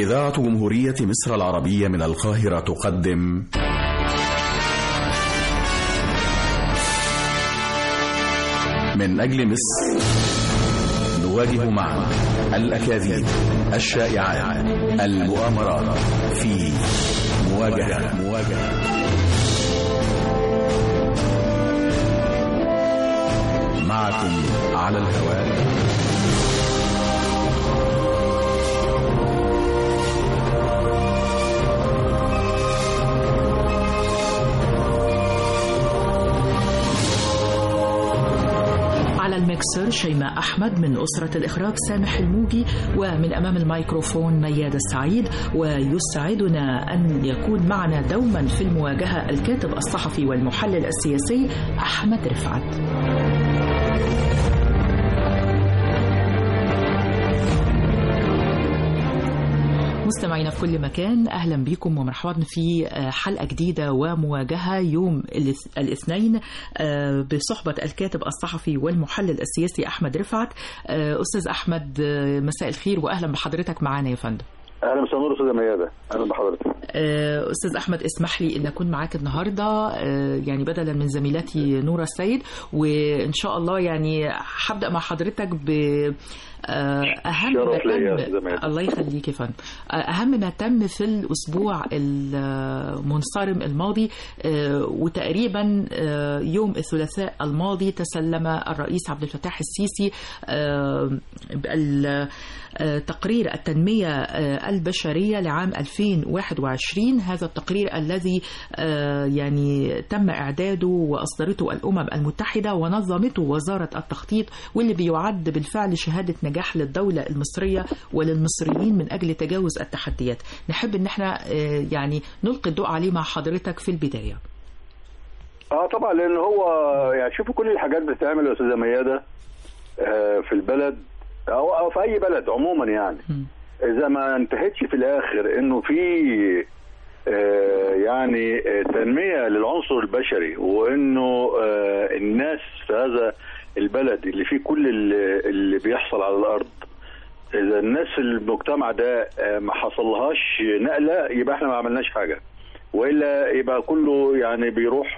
إذاعة جمهورية مصر العربية من القاهرة تقدم من أجل مصر نواجه معا الأكاذيب الشائعات المؤامرات في مواجهة مواجهة معكم على الهواء على المكسر شيماء أحمد من أسرة الإخراج سامح الموجي ومن أمام الميكروفون مياد السعيد ويسعدنا أن يكون معنا دوما في المواجهة الكاتب الصحفي والمحلل السياسي أحمد رفعت مستمعينا في كل مكان اهلا بكم ومرحبا في حلقه جديده ومواجهه يوم الاثنين بصحبه الكاتب الصحفي والمحلل السياسي احمد رفعت استاذ احمد مساء الخير واهلا بحضرتك معانا يا فندم اهلا مساء النور استاذه ميادة اهلا بحضرتك استاذ احمد اسمح لي ان اكون معاك النهارده يعني بدلا من زميلتي نورة السيد وان شاء الله يعني هبدا مع حضرتك ب اهم ما تم الله يخليك يا فندم اهم ما تم في الاسبوع المنصرم الماضي وتقريبا يوم الثلاثاء الماضي تسلم الرئيس عبد الفتاح السيسي تقرير التنمية البشرية لعام 2021 هذا التقرير الذي يعني تم إعداده وأصدرته الأمم المتحدة ونظمته وزارة التخطيط واللي بيعد بالفعل شهادة نجاح للدولة المصرية وللمصريين من أجل تجاوز التحديات نحب أن احنا يعني نلقي الضوء عليه مع حضرتك في البداية اه طبعا لان هو يعني شوفوا كل الحاجات بتتعمل يا استاذه مياده آه في البلد او او في اي بلد عموما يعني اذا ما انتهتش في الاخر انه في آه يعني آه تنميه للعنصر البشري وانه آه الناس في هذا البلد اللي فيه كل اللي, اللي بيحصل على الارض اذا الناس في المجتمع ده ما حصلهاش نقله يبقى احنا ما عملناش حاجه والا يبقى كله يعني بيروح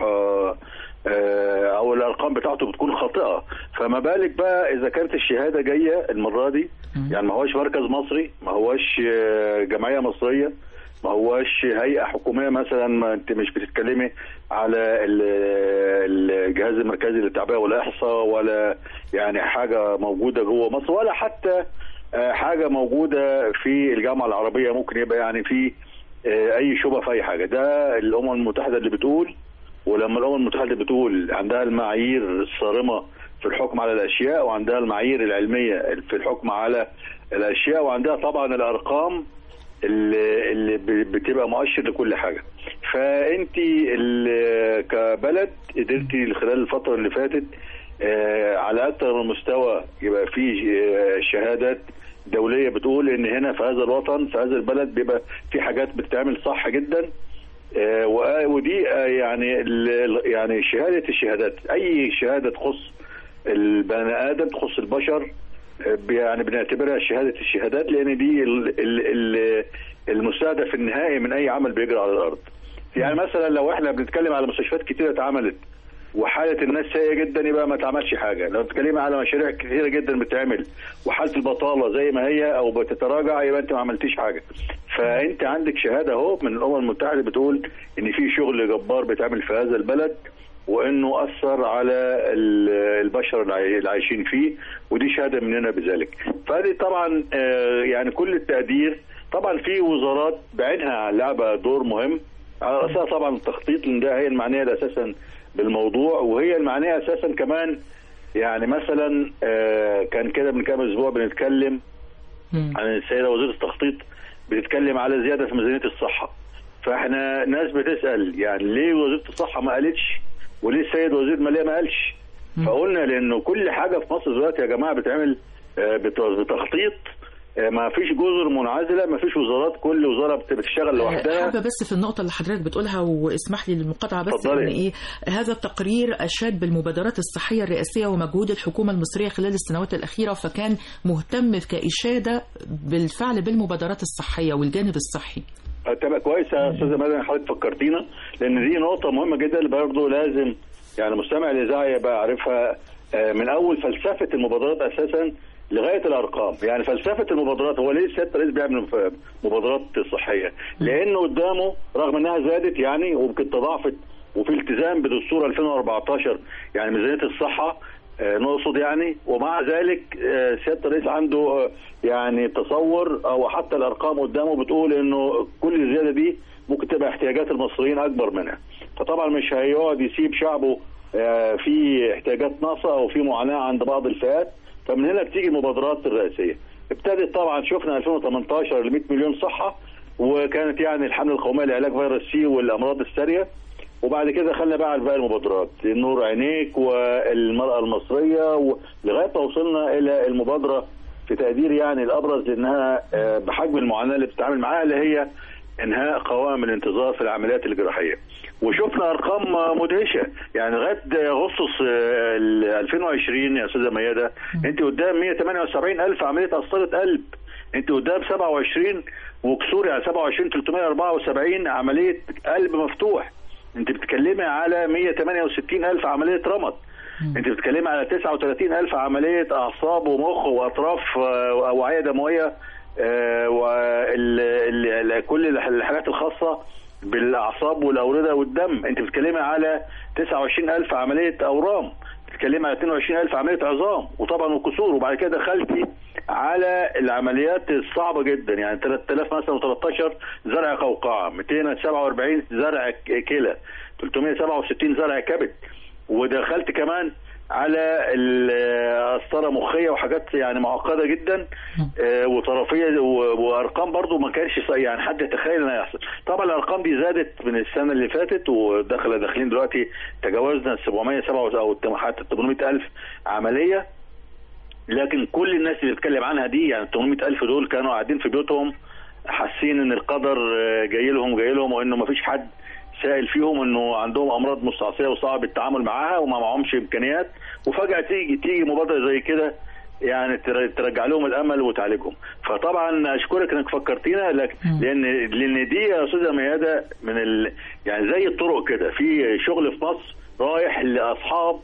او الارقام بتاعته بتكون خاطئه فما بالك بقى اذا كانت الشهاده جايه المره دي يعني ما هوش مركز مصري ما هوش جمعيه مصريه ما هوش هيئه حكوميه مثلا ما انت مش بتتكلمي على الجهاز المركزي للتعبئه والاحصاء ولا يعني حاجه موجوده جوه مصر ولا حتى حاجه موجوده في الجامعه العربيه ممكن يبقى يعني في اي شبهه في اي حاجه ده الامم المتحده اللي بتقول ولما الامم المتحده بتقول عندها المعايير الصارمه في الحكم على الاشياء وعندها المعايير العلميه في الحكم على الاشياء وعندها طبعا الارقام اللي, اللي بتبقى مؤشر لكل حاجه فانت كبلد قدرتي خلال الفتره اللي فاتت على اكثر من مستوى يبقى في شهادات دوليه بتقول ان هنا في هذا الوطن في هذا البلد بيبقى في حاجات بتتعمل صح جدا ودي يعني يعني شهاده الشهادات اي شهاده تخص البني ادم تخص البشر يعني بنعتبرها شهاده الشهادات لان دي المستهدف النهائي من اي عمل بيجري على الارض. يعني مثلا لو احنا بنتكلم على مستشفيات كتيره اتعملت وحاله الناس سيئه جدا يبقى ما اتعملش حاجه، لو بتتكلمي على مشاريع كثيره جدا بتتعمل وحاله البطاله زي ما هي او بتتراجع يبقى انت ما عملتيش حاجه. فانت عندك شهاده اهو من الامم المتحده بتقول ان في شغل جبار بيتعمل في هذا البلد وانه اثر على البشر اللي عايشين فيه ودي شهاده مننا بذلك. فهذه طبعا يعني كل التقدير طبعا في وزارات بعينها لعبه دور مهم على راسها طبعا التخطيط لان ده هي المعنيه اساسا بالموضوع وهي المعنيه اساسا كمان يعني مثلا كان كده من كام اسبوع بنتكلم عن السيده وزيره التخطيط بتتكلم على زياده في ميزانيه الصحه فاحنا ناس بتسال يعني ليه وزيره الصحه ما قالتش وليه السيد وزير الماليه ما قالش فقلنا لانه كل حاجه في مصر دلوقتي يا جماعه بتعمل بتخطيط ما فيش جزر منعزله ما فيش وزارات كل وزاره بتشتغل لوحدها حابه بس في النقطه اللي حضرتك بتقولها واسمح لي للمقاطعه بس اتفضلي. ان ايه هذا التقرير اشاد بالمبادرات الصحيه الرئاسيه ومجهود الحكومه المصريه خلال السنوات الاخيره فكان مهتم كاشاده بالفعل بالمبادرات الصحيه والجانب الصحي تبقى كويس يا استاذه مدن حضرتك فكرتينا لان دي نقطه مهمه جدا برضه لازم يعني مستمع الاذاعه يبقى عارفها آه، من اول فلسفه المبادرات اساسا لغايه الارقام يعني فلسفه المبادرات هو ليه سياده الرئيس بيعمل ف- مبادرات صحيه لانه قدامه رغم انها زادت يعني ويمكن تضاعفت وفي التزام بدستور 2014 يعني ميزانيه الصحه آه، نقصد يعني ومع ذلك آه، سياده الرئيس عنده آه، يعني تصور او حتى الارقام قدامه بتقول انه كل زياده دي ممكن تبقى احتياجات المصريين اكبر منها فطبعا مش هيقعد يسيب شعبه آه، في احتياجات ناقصه او في معاناه عند بعض الفئات فمن هنا بتيجي المبادرات الرئاسيه ابتدت طبعا شفنا 2018 ل 100 مليون صحه وكانت يعني الحمله القوميه لعلاج فيروس سي والامراض الساريه وبعد كده دخلنا بقى على باقي المبادرات نور عينيك والمرأة المصرية و- لغاية ما وصلنا إلى المبادرة في تقدير يعني الأبرز لأنها آه، بحجم المعاناة اللي بتتعامل معاها اللي هي إنهاء قوائم الانتظار في العمليات الجراحية وشفنا أرقام آه، مدهشة يعني لغاية أغسطس آه، ال 2020 يا أستاذة ميادة أنت قدام 178 ألف عملية قسطرة قلب أنت قدام 27 وكسور يعني 27 374 عملية قلب مفتوح انت بتتكلمي على 168 الف عمليه رمد انت بتتكلمي على 39 الف عمليه اعصاب ومخ واطراف آه، اوعيه دمويه وكل الحاجات الخاصه بالاعصاب والاورده والدم انت بتتكلمي على 29 الف عمليه اورام بتتكلمي على 22 الف عمليه عظام وطبعا وكسور وبعد كده دخلتي على العمليات الصعبه جدا يعني 3000 مثلا و13 زرع قوقعه 247 زرع ك- كلى 367 زرع كبد ودخلت كمان على ال- قسطره مخيه وحاجات يعني معقده جدا آه، وطرفيه و- وارقام برضو ما كانش ص- يعني حد يتخيل انها يحصل طبعا الارقام دي زادت من السنه اللي فاتت ودخل داخلين دلوقتي تجاوزنا ال 707 او حتى 800 الف عمليه لكن كل الناس اللي بتتكلم عنها دي يعني 800 ألف دول كانوا قاعدين في بيوتهم حاسين ان القدر آه، جاي لهم جاي لهم وانه ما فيش حد سائل فيهم انه عندهم امراض مستعصيه وصعب التعامل معاها وما معهمش امكانيات وفجاه تيجي تيجي مبادره زي كده يعني تر- ترجع لهم الامل وتعالجهم فطبعا اشكرك انك فكرتينا لك لان لان دي يا استاذه مياده من ال يعني زي الطرق كده في شغل في مصر رايح لاصحاب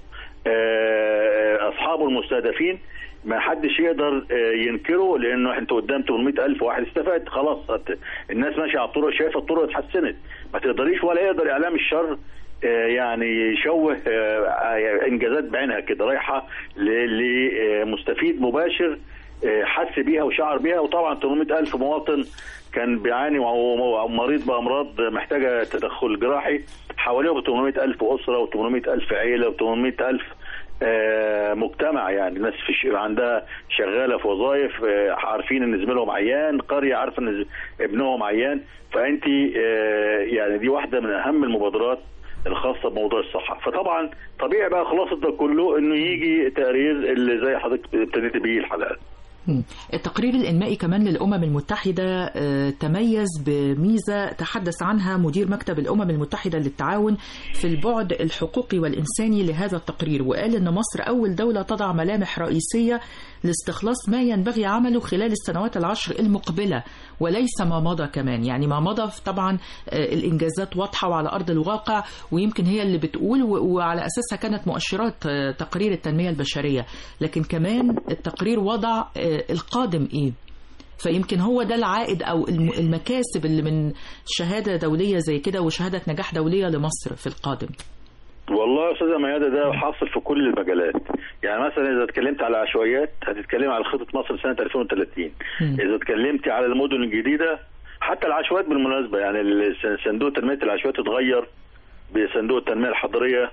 آه، اصحابه المستهدفين ما حدش يقدر آه، ينكره لانه انت قدام 800 الف واحد استفاد خلاص هت- الناس ماشيه على الطرق شايفه الطرق اتحسنت ما تقدريش ولا يقدر اعلام الشر آه، يعني يشوه آه، انجازات بعينها كده رايحه ل- لمستفيد مباشر آه، حس بيها وشعر بيها وطبعا 800 الف مواطن كان بيعاني وهو مريض بامراض محتاجه تدخل جراحي حواليهم 800 الف اسره و800 الف عيله و800 الف آه، مجتمع يعني ناس في ش- عندها شغاله في وظائف آه، عارفين ان زميلهم عيان قريه عارفه ان ز- ابنهم عيان فانت آه، يعني دي واحده من اهم المبادرات الخاصه بموضوع الصحه فطبعا طبيعي بقى خلاصه ده كله انه يجي تقرير اللي زي حضرتك ابتديت بيه الحلقه مم. التقرير الإنمائي كمان للأمم المتحدة آه، تميز بميزة تحدث عنها مدير مكتب الأمم المتحدة للتعاون في البعد الحقوقي والإنساني لهذا التقرير وقال أن مصر أول دولة تضع ملامح رئيسية لاستخلاص ما ينبغي عمله خلال السنوات العشر المقبلة وليس ما مضى كمان يعني ما مضى طبعا آه، الإنجازات واضحة وعلى أرض الواقع ويمكن هي اللي بتقول و- وعلى أساسها كانت مؤشرات آه، تقرير التنمية البشرية لكن كمان التقرير وضع آه، القادم إيه فيمكن هو ده العائد او الم- المكاسب اللي من شهاده دوليه زي كده وشهاده نجاح دوليه لمصر في القادم والله يا استاذه ميادة ده حاصل في كل المجالات يعني مثلا اذا اتكلمت على عشوائيات هتتكلم على خطه مصر سنه 2030 مم. اذا اتكلمت على المدن الجديده حتى العشوائيات بالمناسبه يعني ال- صندوق تنميه العشوائيات اتغير بصندوق التنميه الحضريه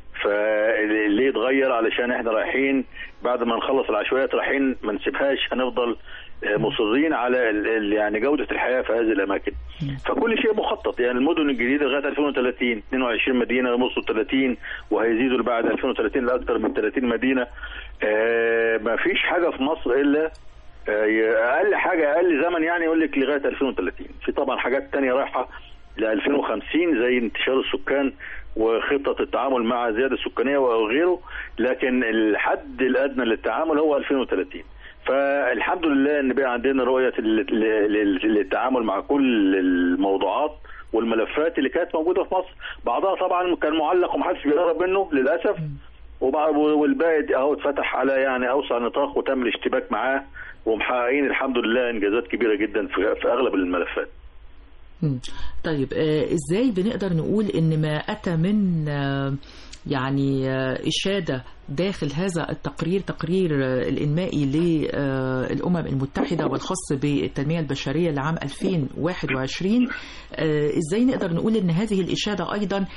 فليه اتغير علشان احنا رايحين بعد ما نخلص العشوائيات رايحين ما نسيبهاش هنفضل آه، مصرين على ال- ال- يعني جوده الحياه في هذه الاماكن فكل شيء مخطط يعني المدن الجديده لغايه 2030 22 مدينه يمصوا 30 وهيزيدوا بعد 2030 لاكثر من 30 مدينه آه، ما فيش حاجه في مصر الا اقل حاجه اقل زمن يعني يقول لك لغايه 2030 في طبعا حاجات تانية رايحه ل 2050 زي انتشار السكان وخطه التعامل مع الزياده السكانيه وغيره لكن الحد الادنى للتعامل هو 2030 فالحمد لله ان بقى عندنا رؤيه للتعامل مع كل الموضوعات والملفات اللي كانت موجوده في مصر بعضها طبعا كان معلق ومحدش بيقرب منه للاسف والباقي اهو اتفتح على يعني اوسع نطاق وتم الاشتباك معاه ومحققين الحمد لله انجازات كبيره جدا في, في اغلب الملفات. طيب ازاي بنقدر نقول ان ما اتى من يعني إشادة داخل هذا التقرير تقرير الإنمائي للأمم المتحدة والخاص بالتنمية البشرية لعام 2021 إزاي نقدر نقول أن هذه الإشادة أيضا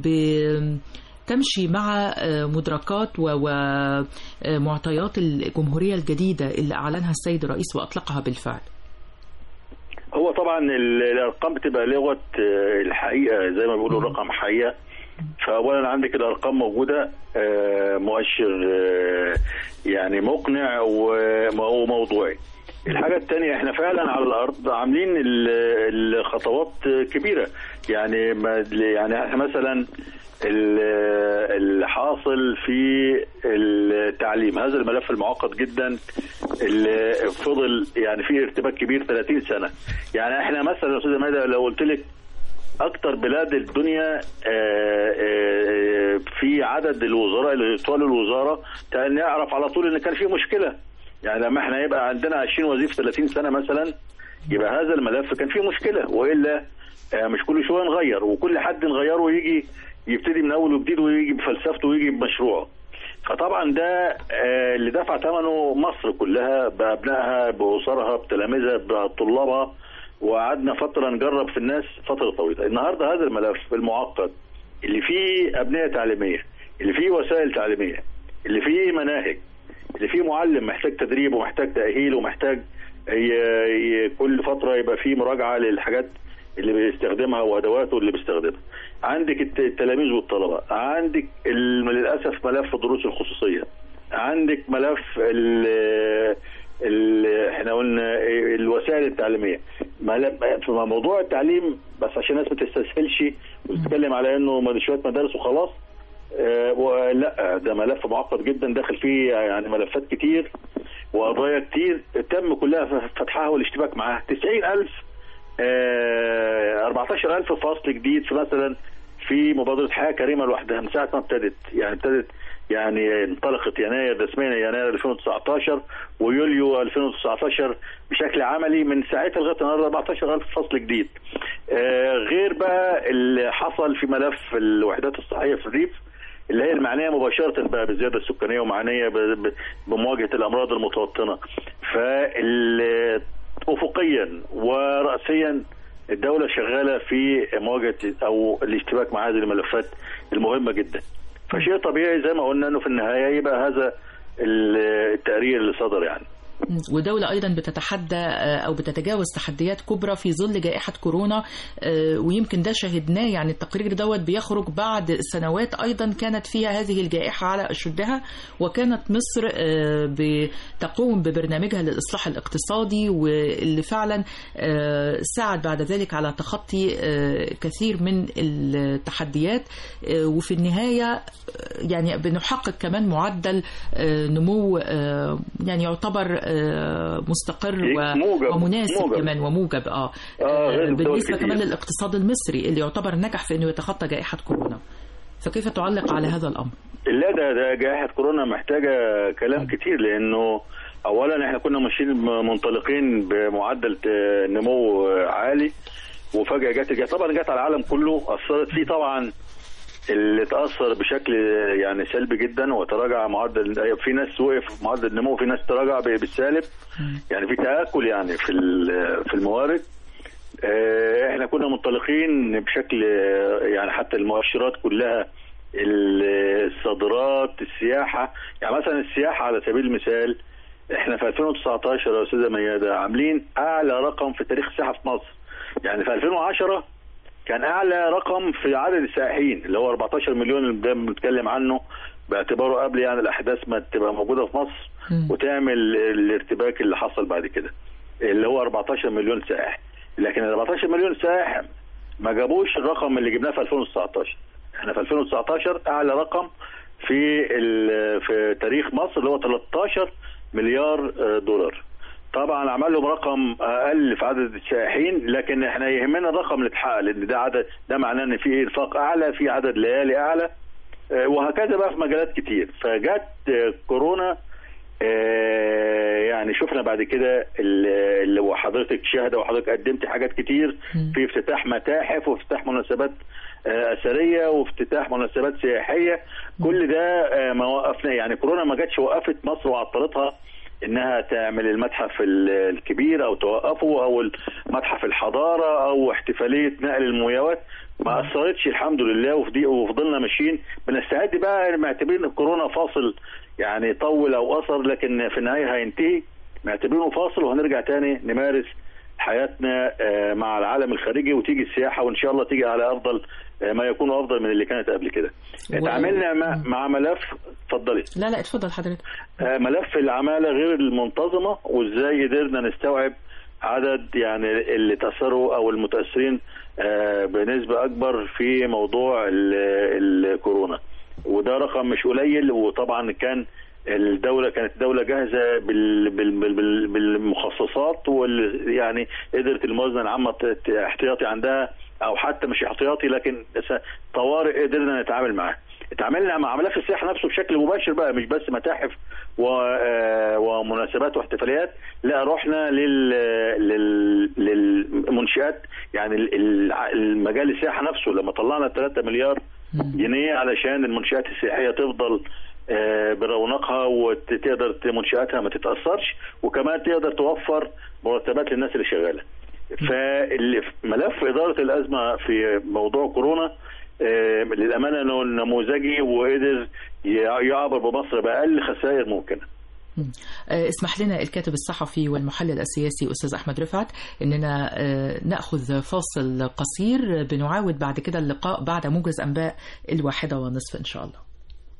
تمشي مع مدركات ومعطيات الجمهورية الجديدة اللي أعلنها السيد الرئيس وأطلقها بالفعل هو طبعا الارقام بتبقى لغه الحقيقه زي ما بيقولوا رقم حقيقه فاولا عندك الارقام موجوده مؤشر يعني مقنع وموضوعي الحاجة الثانية احنا فعلا على الارض عاملين الخطوات كبيرة يعني يعني احنا مثلا اللي حاصل في التعليم هذا الملف المعقد جدا اللي فضل يعني فيه ارتباك كبير 30 سنة يعني احنا مثلا يا استاذ ماذا لو قلت لك اكتر بلاد الدنيا في عدد الوزراء اللي طوال الوزاره نعرف على طول ان كان في مشكله يعني لما احنا يبقى عندنا 20 وزير في 30 سنه مثلا يبقى هذا الملف كان فيه مشكله والا مش كل شويه نغير وكل حد نغيره يجي يبتدي من اول وجديد ويجي بفلسفته ويجي بمشروعه فطبعا ده اللي دفع ثمنه مصر كلها بابنائها باسرها بتلاميذها بطلابها وقعدنا فتره نجرب في الناس فتره طويله النهارده هذا الملف المعقد اللي فيه ابنيه تعليميه اللي فيه وسائل تعليميه اللي فيه مناهج اللي فيه معلم محتاج تدريب ومحتاج تاهيل ومحتاج كل فتره يبقى فيه مراجعه للحاجات اللي بيستخدمها وادواته اللي بيستخدمها عندك التلاميذ والطلبه عندك للاسف ملف الدروس الخصوصيه عندك ملف اللي احنا قلنا الوسائل التعليميه في موضوع التعليم بس عشان الناس ما تستسهلش وتتكلم على انه شويه مدارس وخلاص اه لا ده ملف معقد جدا داخل فيه يعني ملفات كتير وقضايا كتير تم كلها فتحها والاشتباك معاها 90000 اه 14000 فصل جديد في مثلا في مبادره حياه كريمه لوحدها من ساعه ما ابتدت يعني ابتدت يعني انطلقت يناير رسميا يناير 2019 ويوليو 2019 بشكل عملي من ساعتها لغايه النهارده 14000 فصل جديد. آه غير بقى اللي حصل في ملف الوحدات الصحيه في الريف اللي هي المعنيه مباشره بقى بالزياده السكانيه ومعنيه بمواجهه الامراض المتوطنه. فال افقيا وراسيا الدوله شغاله في مواجهه او الاشتباك مع هذه الملفات المهمه جدا. فشيء طبيعي زي ما قلنا انه في النهايه يبقى هذا التقرير اللي صدر يعني ودولة أيضا بتتحدى أو بتتجاوز تحديات كبرى في ظل جائحة كورونا ويمكن ده شهدناه يعني التقرير دوت بيخرج بعد سنوات أيضا كانت فيها هذه الجائحة على أشدها وكانت مصر بتقوم ببرنامجها للإصلاح الاقتصادي واللي فعلا ساعد بعد ذلك على تخطي كثير من التحديات وفي النهاية يعني بنحقق كمان معدل نمو يعني يعتبر مستقر موجب ومناسب موجب. كمان وموجب اه, آه بالنسبه كمان للاقتصاد المصري اللي يعتبر نجح في انه يتخطى جائحه كورونا فكيف تعلق على هذا الامر؟ لا ده ده جائحه كورونا محتاجه كلام كتير لانه اولا احنا كنا ماشيين منطلقين بمعدل نمو عالي وفجاه جت الجائحه طبعا جت على العالم كله اثرت فيه طبعا اللي تاثر بشكل يعني سلبي جدا وتراجع معدل في ناس وقف معدل النمو في ناس تراجع بالسالب يعني في تاكل يعني في في الموارد احنا كنا منطلقين بشكل يعني حتى المؤشرات كلها الصادرات السياحه يعني مثلا السياحه على سبيل المثال احنا في 2019 يا استاذه مياده عاملين اعلى رقم في تاريخ السياحه في مصر يعني في 2010 كان اعلى رقم في عدد السائحين اللي هو 14 مليون اللي بنتكلم عنه باعتباره قبل يعني الاحداث ما تبقى موجوده في مصر مم. وتعمل الارتباك اللي حصل بعد كده اللي هو 14 مليون سائح لكن ال 14 مليون سائح ما جابوش الرقم اللي جبناه في 2019 احنا في 2019 اعلى رقم في ال- في تاريخ مصر اللي هو 13 مليار آه، دولار طبعا عمل لهم رقم اقل في عدد السائحين لكن احنا يهمنا الرقم اللي اتحقق لان ده عدد ده معناه ان في انفاق اعلى في عدد ليالي اعلى آه، وهكذا بقى في مجالات كتير فجت آه، كورونا آه، يعني شفنا بعد كده ال- اللي هو حضرتك شاهده وحضرتك قدمت حاجات كتير مم. في افتتاح متاحف وافتتاح مناسبات آه، اثريه وافتتاح مناسبات سياحيه كل ده آه، ما وقفنا يعني كورونا ما جاتش وقفت مصر وعطلتها انها تعمل المتحف ال- الكبير او توقفه او متحف الحضاره او احتفاليه نقل المومياوات ما اثرتش الحمد لله وفضي- وفضلنا ماشيين بنستعد بقى معتبرين الكورونا فاصل يعني طول او اثر لكن في النهايه هينتهي معتبرينه فاصل وهنرجع تاني نمارس حياتنا آه، مع العالم الخارجي وتيجي السياحه وان شاء الله تيجي على افضل آه، ما يكون افضل من اللي كانت قبل كده. و- اتعاملنا مع, مع ملف اتفضلي لا لا اتفضل حضرتك آه، ملف العماله غير المنتظمه وازاي قدرنا نستوعب عدد يعني اللي تاثروا او المتاثرين آه، بنسبه اكبر في موضوع ال- الكورونا وده رقم مش قليل وطبعا كان الدولة كانت دولة جاهزة بال بال بال بال بالمخصصات وال يعني قدرت الموازنة العامة ت- ت- احتياطي عندها أو حتى مش احتياطي لكن س- طوارئ قدرنا نتعامل معاه. اتعاملنا مع ملف السياحة نفسه بشكل مباشر بقى مش بس متاحف و- آه، ومناسبات واحتفاليات لا رحنا لل لل للمنشآت يعني ال- ال- المجال السياحة نفسه لما طلعنا 3 مليار جنيه علشان المنشآت السياحية تفضل آه، برونقها وتقدر منشآتها ما تتأثرش وكمان تقدر توفر مرتبات للناس اللي شغالة فملف إدارة الأزمة في موضوع كورونا آه، للأمانة إنه نموذجي وقدر ي- يعبر بمصر بأقل خسائر ممكنة مم. آه، اسمح لنا الكاتب الصحفي والمحلل السياسي أستاذ أحمد رفعت أننا آه، نأخذ فاصل قصير بنعاود بعد كده اللقاء بعد موجز أنباء الواحدة ونصف إن شاء الله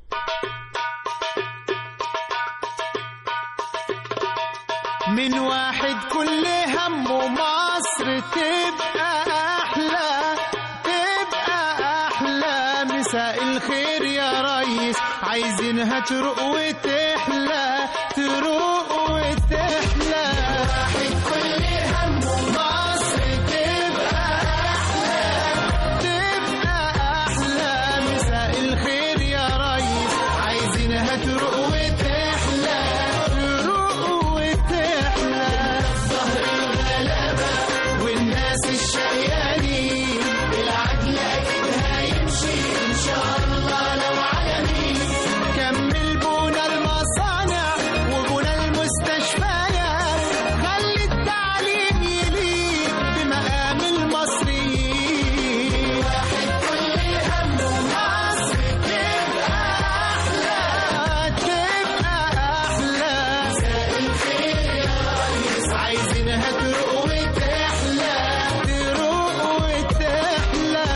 من واحد كل همه مصر تبقى أحلى تبقى أحلى مساء الخير يا ريس عايزينها تروق وتحلى تروق وتحلى واحد كل همه مصر تبقى أحلى تبقى أحلى مساء الخير يا ريس عايزينها تروق وتحلى تروق وتحلى ظهر الغلابة والناس الشقيانين العدل أكيد هيمشي إن شاء الله لو عالمين كمل بونا المصانع وبونا المستشفيات خلي التعليم يليق بمقام المصريين واحد كل همه مصر تبقى أحلى تبقى أحلى مساء الخير يا ريس عايزينها تروق وتحلى تروق وتحلى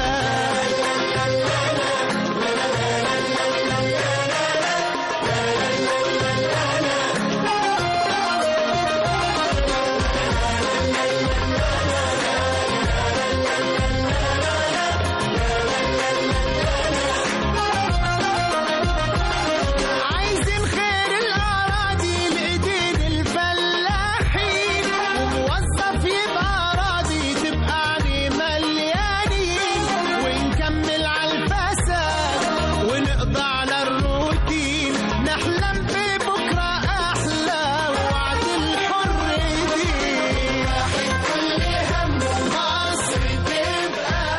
عايزين خير الأراضي لإيدين الفلاحين وموظف يبقى راضي تبقى عليه مليانين ونكمل على الفساد ونقضى على الروتين نحلم ببكرة أحلى وعد الحر دين واحد كل همه مصر تبقى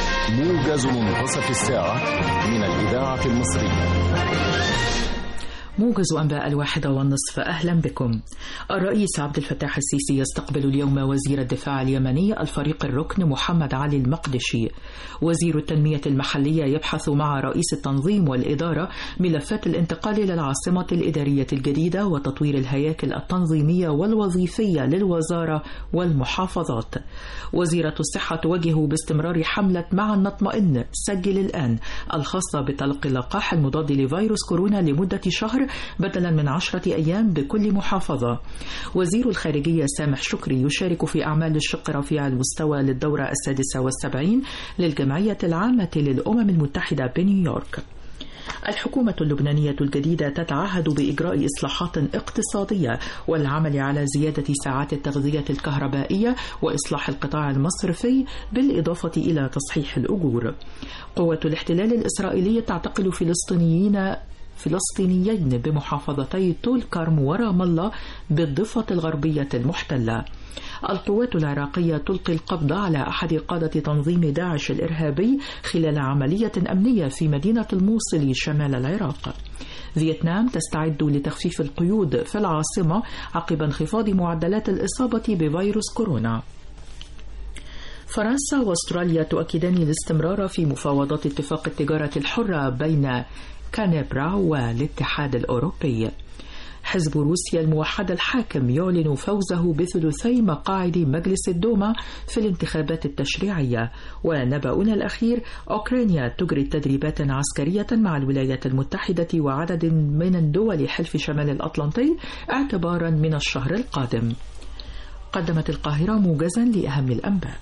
موجز منتصف الساعة من الإذاعة المصرية موجز أنباء الواحدة والنصف أهلا بكم الرئيس عبد الفتاح السيسي يستقبل اليوم وزير الدفاع اليمني الفريق الركن محمد علي المقدشي وزير التنمية المحلية يبحث مع رئيس التنظيم والإدارة ملفات الانتقال إلى العاصمة الإدارية الجديدة وتطوير الهياكل التنظيمية والوظيفية للوزارة والمحافظات وزيرة الصحة توجه باستمرار حملة معا نطمئن سجل الآن الخاصة بتلقي اللقاح المضاد لفيروس كورونا لمدة شهر بدلا من عشرة أيام بكل محافظة وزير الخارجية سامح شكري يشارك في أعمال الشق رفيع المستوى للدورة السادسة والسبعين للجمعية العامة للأمم المتحدة بنيويورك الحكومة اللبنانية الجديدة تتعهد بإجراء إصلاحات اقتصادية والعمل على زيادة ساعات التغذية الكهربائية وإصلاح القطاع المصرفي بالإضافة إلى تصحيح الأجور. قوة الاحتلال الإسرائيلي تعتقل فلسطينيين فلسطينيين بمحافظتي طول كرم ورام الله بالضفة الغربية المحتلة. القوات العراقية تلقي القبض على أحد قادة تنظيم داعش الإرهابي خلال عملية أمنية في مدينة الموصل شمال العراق. فيتنام تستعد لتخفيف القيود في العاصمة عقب انخفاض معدلات الإصابة بفيروس كورونا. فرنسا واستراليا تؤكدان الاستمرار في مفاوضات اتفاق التجارة الحرة بين كانبرا والاتحاد الأوروبي. حزب روسيا الموحد الحاكم يعلن فوزه بثلثي مقاعد مجلس الدوما في الانتخابات التشريعية ونبأنا الأخير أوكرانيا تجري تدريبات عسكرية مع الولايات المتحدة وعدد من دول حلف شمال الأطلنطي اعتبارا من الشهر القادم قدمت القاهرة موجزا لأهم الأنباء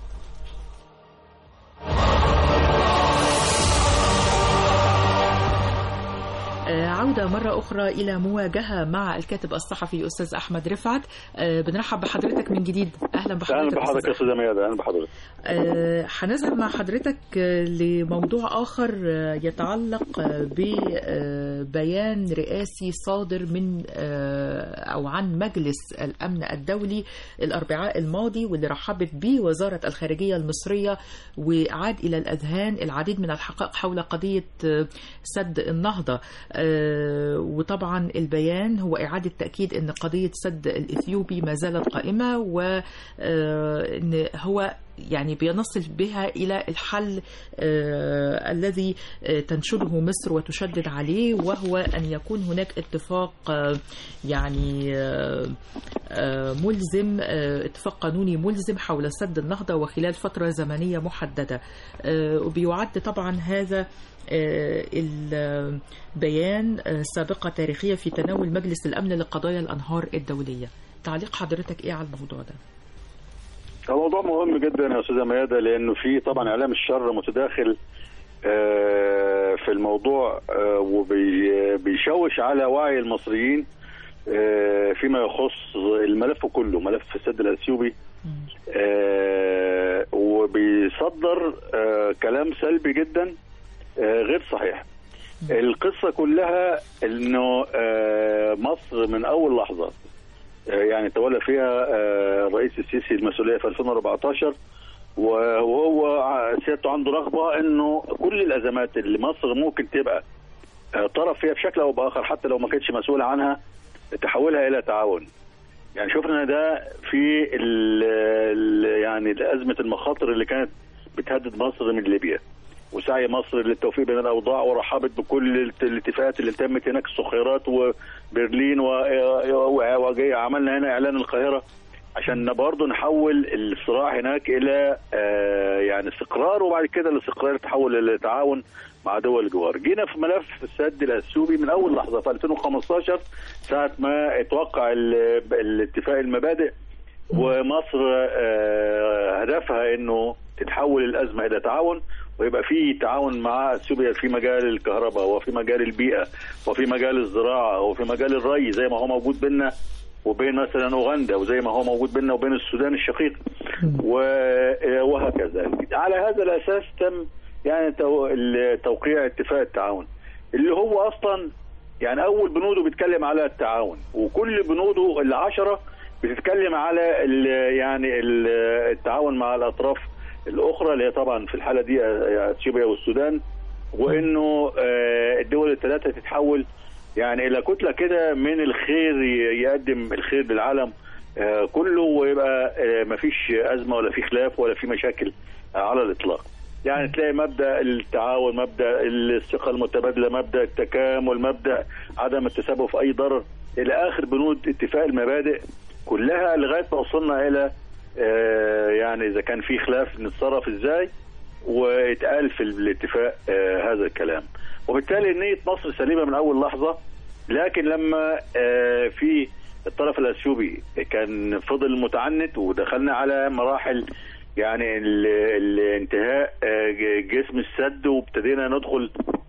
عودة مرة أخرى إلى مواجهة مع الكاتب الصحفي أستاذ أحمد رفعت بنرحب بحضرتك من جديد أهلا بحضرتك اهلا بحضرتك يا استاذه ميادة اهلا بحضرتك هنذهب مع حضرتك لموضوع آخر يتعلق ببيان رئاسي صادر من أو عن مجلس الأمن الدولي الأربعاء الماضي واللي رحبت به وزارة الخارجية المصرية وعاد إلى الأذهان العديد من الحقائق حول قضية سد النهضة وطبعا البيان هو إعادة تأكيد أن قضية سد الإثيوبي ما زالت قائمة وأن هو يعني بينصل بها إلى الحل آه الذي آه تنشده مصر وتشدد عليه وهو أن يكون هناك اتفاق آه يعني آه ملزم آه اتفاق قانوني ملزم حول سد النهضة وخلال فترة زمنية محددة آه وبيعد طبعا هذا البيان سابقة تاريخية في تناول مجلس الأمن لقضايا الأنهار الدولية تعليق حضرتك إيه على الموضوع ده؟ موضوع مهم جدا يا استاذه ميادة لانه في طبعا اعلام الشر متداخل في الموضوع وبيشوش على وعي المصريين فيما يخص الملف كله ملف السد الاثيوبي وبيصدر كلام سلبي جدا غير صحيح القصه كلها انه مصر من اول لحظه يعني تولى فيها الرئيس السيسي المسؤوليه في 2014 وهو سيادته عنده رغبه انه كل الازمات اللي مصر ممكن تبقى طرف فيها بشكل او باخر حتى لو ما كانتش مسؤول عنها تحولها الى تعاون. يعني شفنا ده في ال ال يعني ازمه المخاطر اللي كانت بتهدد مصر من ليبيا. وسعي مصر للتوفيق بين الاوضاع ورحبت بكل الاتفاقات اللي تمت هناك الصخيرات وبرلين وجاي عملنا هنا اعلان القاهره عشان برضه نحول الصراع هناك الى يعني استقرار وبعد كده الاستقرار تحول الى تعاون مع دول الجوار. جينا في ملف السد الاثيوبي من اول لحظه في 2015 ساعه ما اتوقع الاتفاق المبادئ ومصر هدفها انه تتحول الازمه الى تعاون ويبقى في تعاون مع اثيوبيا في مجال الكهرباء وفي مجال البيئه وفي مجال الزراعه وفي مجال الري زي ما هو موجود بيننا وبين مثلا اوغندا وزي ما هو موجود بيننا وبين السودان الشقيق وهكذا على هذا الاساس تم يعني توقيع اتفاق التعاون اللي هو اصلا يعني اول بنوده بيتكلم على التعاون وكل بنوده العشره بتتكلم على ال يعني ال التعاون مع الاطراف الاخرى اللي هي طبعا في الحاله دي اثيوبيا والسودان وانه الدول الثلاثه تتحول يعني الى كتله كده من الخير ي- يقدم الخير للعالم آه، كله ويبقى آه، مفيش ازمه ولا في خلاف ولا في مشاكل آه، على الاطلاق يعني تلاقي مبدا التعاون مبدا الثقه المتبادله مبدا التكامل مبدا عدم التسبب في اي ضرر الى اخر بنود اتفاق المبادئ كلها لغايه ما وصلنا الى آه، يعني اذا كان في خلاف نتصرف ازاي واتقال في الاتفاق آه، هذا الكلام وبالتالي نيه مصر سليمه من اول لحظه لكن لما آه، في الطرف الاثيوبي كان فضل متعنت ودخلنا على مراحل يعني ال- الانتهاء آه، ج- جسم السد وابتدينا ندخل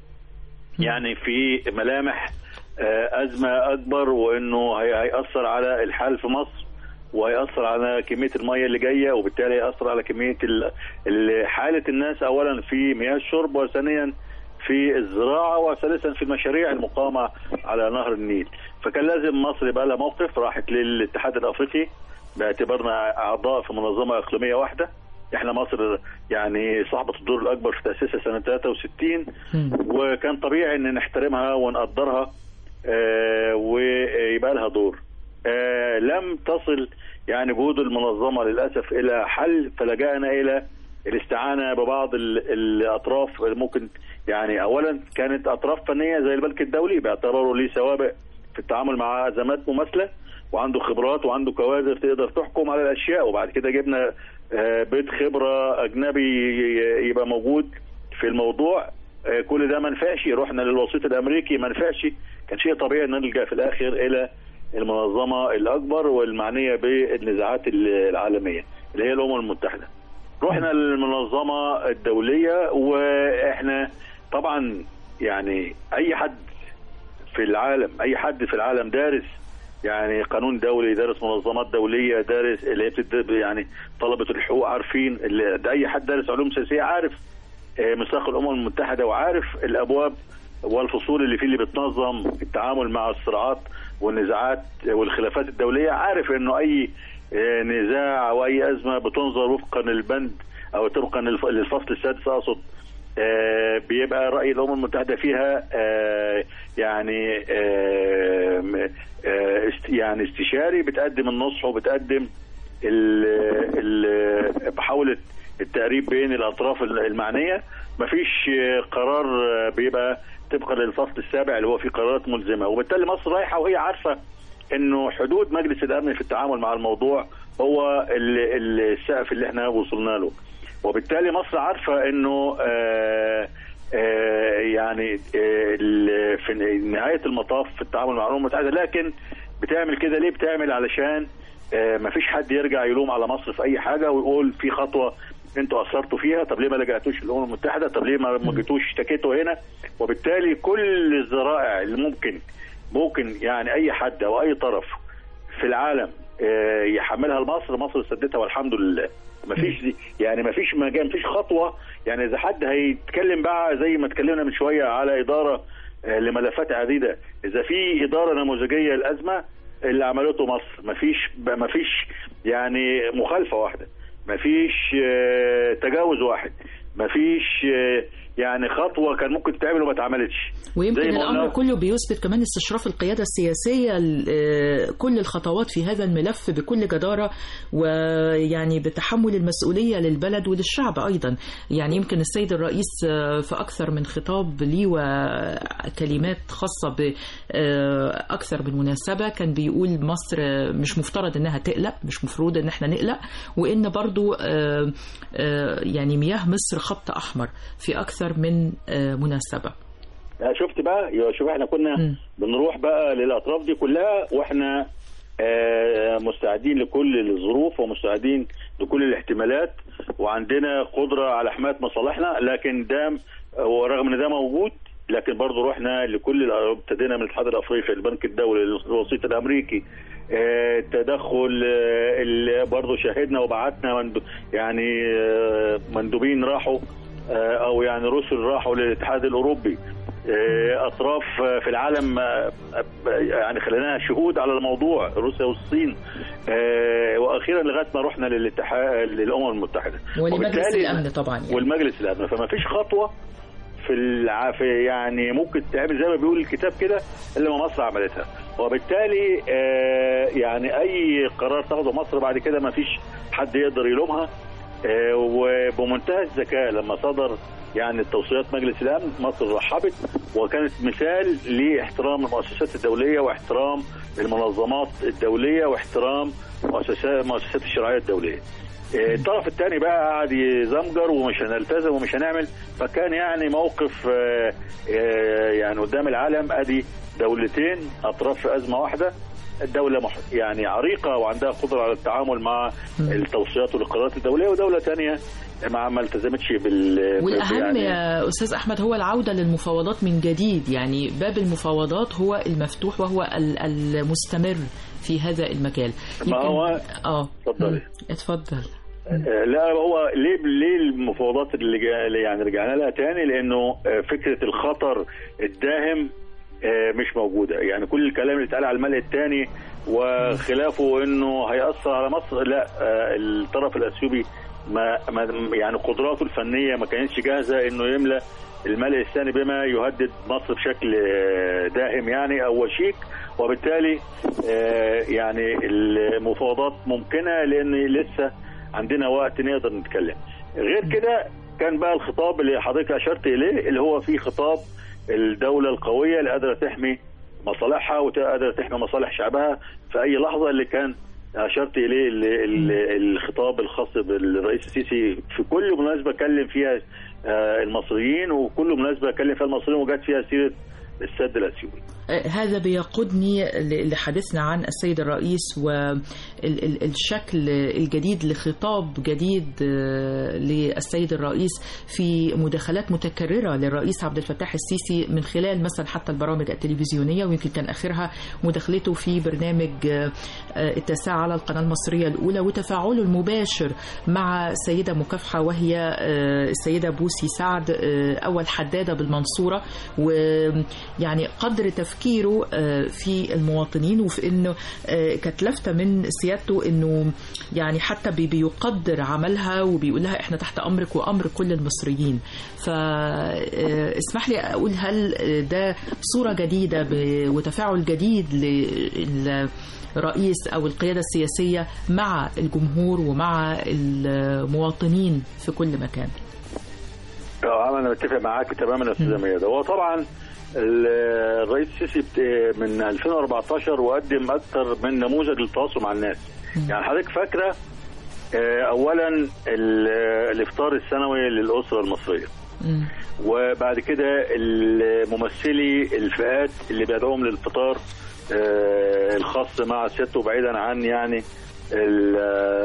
يعني في ملامح آه، أزمة أكبر وإنه هي- هيأثر على الحال في مصر وهيأثر على كمية المية اللي جاية وبالتالي هيأثر على كمية ال- ال- حالة الناس أولا في مياه الشرب وثانيا في الزراعة وثالثا في المشاريع المقامة على نهر النيل فكان لازم مصر يبقى لها موقف راحت للاتحاد الأفريقي باعتبارنا أعضاء في منظمة إقليمية واحدة احنا مصر يعني صاحبة الدور الأكبر في تأسيسها سنة 63 وكان طبيعي ان نحترمها ونقدرها آه، ويبقى لها دور آه، لم تصل يعني جهود المنظمة للأسف إلى حل فلجأنا إلى الاستعانة ببعض ال- الأطراف اللي ممكن يعني أولا كانت أطراف فنية زي البنك الدولي باعتباره ليه سوابق في التعامل مع أزمات مماثلة وعنده خبرات وعنده كوادر تقدر تحكم على الأشياء وبعد كده جبنا آه، بيت خبرة أجنبي ي- يبقى موجود في الموضوع آه، كل ده ما نفعش رحنا للوسيط الامريكي ما نفعش كان شيء طبيعي ان نلجا في الاخر الى المنظمه الاكبر والمعنيه بالنزاعات العالميه اللي هي الامم المتحده. رحنا للمنظمه الدوليه واحنا طبعا يعني اي حد في العالم اي حد في العالم دارس يعني قانون دولي دارس منظمات دوليه دارس اللي هي بتد- يعني طلبه الحقوق عارفين اللي ده اي حد دارس علوم سياسيه عارف آه، ميثاق الامم المتحده وعارف الابواب والفصول اللي فيه اللي بتنظم التعامل مع الصراعات والنزاعات والخلافات الدوليه عارف انه اي آه، نزاع او اي ازمه بتنظر وفقا للبند او طبقا للف- للفصل السادس اقصد آه، بيبقى راي الامم المتحده فيها آه، يعني آه، م- آه، است- يعني استشاري بتقدم النصح وبتقدم ال- ال- محاوله التقريب بين الاطراف المعنيه مفيش آه، قرار آه، بيبقى طبقا للفصل السابع اللي هو فيه قرارات ملزمه وبالتالي مصر رايحه وهي عارفه انه حدود مجلس الامن في التعامل مع الموضوع هو ال- ال- السقف اللي احنا وصلنا له وبالتالي مصر عارفه انه آه آه يعني آه ال- في نهايه المطاف في التعامل مع الامم المتحده لكن بتعمل كده ليه؟ بتعمل علشان آه مفيش حد يرجع يلوم على مصر في اي حاجه ويقول في خطوه انتوا اثرتوا فيها طب ليه ما لجأتوش للامم المتحده طب ليه ما ما جيتوش اشتكيتوا هنا وبالتالي كل الذرائع اللي ممكن ممكن يعني اي حد او اي طرف في العالم آه، يحملها لمصر مصر سدتها والحمد لله مفيش دي يعني مفيش مجال مفيش خطوه يعني اذا حد هيتكلم بقى زي ما اتكلمنا من شويه على اداره آه، لملفات عديده اذا في اداره نموذجيه للازمه اللي عملته مصر مفيش مفيش يعني مخالفه واحده مفيش آه، تجاوز واحد مفيش آه، يعني خطوه كان ممكن تتعمل وما اتعملتش ويمكن زي ما الامر قلنا- كله بيثبت كمان استشراف القياده السياسيه ل- آه، كل الخطوات في هذا الملف بكل جداره ويعني بتحمل المسؤوليه للبلد وللشعب ايضا يعني يمكن السيد الرئيس آه، في اكثر من خطاب ليه وكلمات خاصه باكثر من مناسبه كان بيقول مصر آه، مش مفترض انها تقلق مش مفروض ان احنا نقلق وان برضو آه، آه، يعني مياه مصر خط احمر في اكثر من آه، مناسبه لا شفت بقى يا شوف احنا كنا مم. بنروح بقى للاطراف دي كلها واحنا آه، مستعدين لكل الظروف ومستعدين لكل الاحتمالات وعندنا قدره على حمايه مصالحنا لكن ده ورغم ان ده موجود لكن برضه رحنا لكل ال- ابتدينا من الاتحاد الافريقي البنك الدولي الوسيط الامريكي آه، التدخل آه، اللي برضه شاهدنا وبعتنا مندو يعني آه، مندوبين راحوا آه، او يعني رسل راحوا للاتحاد الاوروبي آه، اطراف آه، في العالم آه، آه، يعني خليناها شهود على الموضوع روسيا والصين آه، واخيرا لغايه ما رحنا للاتحاد للامم المتحده ولمجلس وبالتالي- الامن طبعا يعني. والمجلس الامن فما فيش خطوه في الع... في يعني ممكن تعمل زي ما بيقول الكتاب كده الا ما مصر عملتها وبالتالي آه، يعني اي قرار تاخده مصر بعد كده ما فيش حد يقدر يلومها آه، وبمنتهى الذكاء لما صدر يعني توصيات مجلس الامن مصر رحبت وكانت مثال لاحترام المؤسسات الدوليه واحترام المنظمات الدوليه واحترام مؤسسات المؤسسات الشرعيه الدوليه. آه، الطرف الثاني بقى قعد يزمجر ومش هنلتزم ومش هنعمل فكان يعني موقف آه، آه، يعني قدام العالم ادي دولتين اطراف في ازمه واحده الدولة مح... يعني عريقة وعندها قدرة على التعامل مع التوصيات والقرارات الدولية ودولة تانية ما ما التزمتش بال والأهم يعني يا أستاذ أحمد هو العودة للمفاوضات من جديد يعني باب المفاوضات هو المفتوح وهو ال- المستمر في هذا المجال ما هو- اه اتفضلي. مم. اتفضل آه، لا هو ليه ليه المفاوضات اللي جا- اللي يعني رجعنا لها تاني لانه آه، فكره الخطر الداهم آه، مش موجوده يعني كل الكلام اللي اتقال على الملء الثاني وخلافه انه هياثر على مصر لا آه، الطرف الاثيوبي ما ما- يعني قدراته الفنيه ما كانتش جاهزه انه يملى الملء الثاني بما يهدد مصر بشكل آه، داهم يعني او وشيك وبالتالي آه، يعني المفاوضات ممكنه لان لسه عندنا وقت نقدر نتكلم غير كده كان بقى الخطاب اللي حضرتك اشرت اليه اللي هو فيه خطاب الدوله القويه اللي قادره تحمي مصالحها وقادره تحمي مصالح شعبها في اي لحظه اللي كان اشرت اليه ال- ال- الخطاب الخاص بالرئيس السيسي في كل مناسبه كلم فيها آه، المصريين وكل مناسبه كلم فيها المصريين وجات فيها سيره السد الاثيوبي آه، هذا بيقودني ل- لحديثنا عن السيد الرئيس والشكل الجديد لخطاب جديد آه، للسيد الرئيس في مداخلات متكررة للرئيس عبد الفتاح السيسي من خلال مثلا حتى البرامج التلفزيونية ويمكن كان آخرها مداخلته في برنامج آه، آه، التاسعة على القناة المصرية الأولى وتفاعله المباشر مع سيدة مكافحة وهي آه، السيدة بوسي سعد آه، أول حدادة بالمنصورة ويعني قدر تفكيره آه، في المواطنين وفي انه آه، كانت لافته من سيادته انه يعني حتى بي- بيقدر عملها وبيقول لها احنا تحت امرك وامر كل المصريين فاسمح لي اقول هل ده صوره جديده ب- وتفاعل جديد للرئيس او القياده السياسيه مع الجمهور ومع المواطنين في كل مكان اه انا متفق معاك تماما يا استاذ ميادة هو طبعا ال- الرئيس السيسي بت- من 2014 وقدم اكثر من نموذج للتواصل مع الناس يعني حضرتك فاكره آه، اولا ال- الافطار السنوي للاسره المصريه مم. وبعد كده الممثلي الفئات اللي بيدعوهم للفطار آه، الخاص مع سيادته بعيدا عن يعني ال-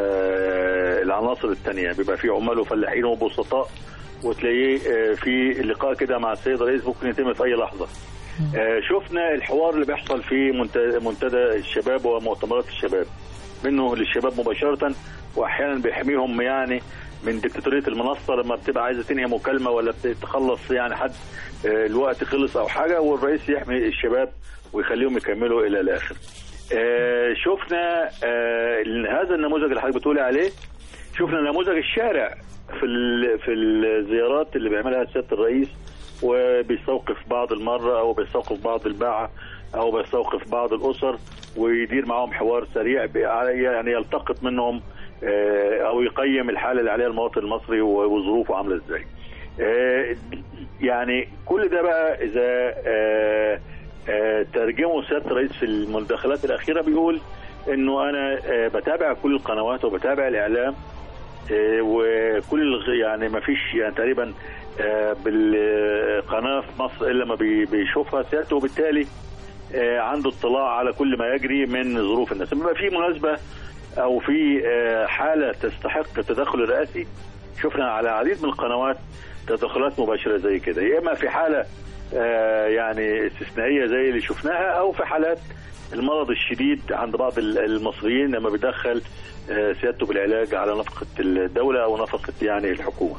آه، العناصر الثانيه بيبقى فيه عمال وفلاحين وبسطاء وتلاقيه آه، في لقاء كده مع السيد الرئيس ممكن يتم في اي لحظه آه، شفنا الحوار اللي بيحصل في منت- منتدى الشباب ومؤتمرات الشباب منه للشباب مباشره واحيانا بيحميهم يعني من ديكتاتوريه المنصه لما بتبقى عايزه تنهي مكالمه ولا بتخلص يعني حد آه، الوقت خلص او حاجه والرئيس يحمي الشباب ويخليهم يكملوا الى الاخر. آه، شفنا آه، هذا النموذج اللي حضرتك بتقولي عليه شفنا نموذج الشارع في ال- في الزيارات اللي بيعملها سياده الرئيس وبيستوقف بعض المره او بيستوقف بعض الباعه او بيستوقف بعض الاسر ويدير معاهم حوار سريع ب- يعني يلتقط منهم آه، او يقيم الحاله اللي عليها المواطن المصري وظروفه عامله ازاي. آه، يعني كل ده بقى اذا آه، آه، ترجمه سياده الرئيس في المداخلات الاخيره بيقول انه انا آه، بتابع كل القنوات وبتابع الاعلام آه، وكل الغ- يعني ما فيش يعني تقريبا آه، بالقناه في مصر الا ما بي- بيشوفها سيادته وبالتالي آه، عنده اطلاع على كل ما يجري من ظروف الناس لما في مناسبه او في آه، حاله تستحق التدخل الرئاسي شفنا على العديد من القنوات تدخلات مباشره زي كده يا اما في حاله آه، يعني استثنائيه زي اللي شفناها او في حالات المرض الشديد عند بعض ال- المصريين لما بيدخل آه، سيادته بالعلاج على نفقه الدوله او نفقه يعني الحكومه.